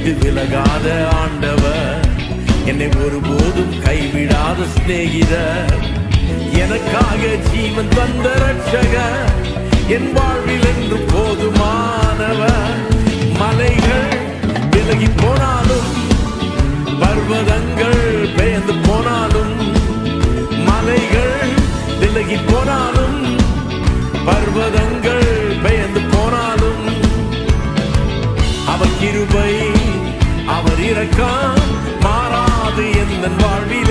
விட்டு விலகாத ஆண்டவர் என்னை ஒருபோதும் கைவிடாத சிநேகிதர் எனக்காக ஜீவன் தந்த ரட்சகர் என் வாழ்வில் என்று போதுமானவர் மலைகள் விலகி போனாலும் பர்வதங்கள் பெயர்ந்து போனாலும் மலைகள் விலகி போனாலும் பர்வதங்கள் பெயர்ந்து போனாலும் அவர் கிருபை அவர் இரக்கம் மாறாது எந்த வாழ்வில்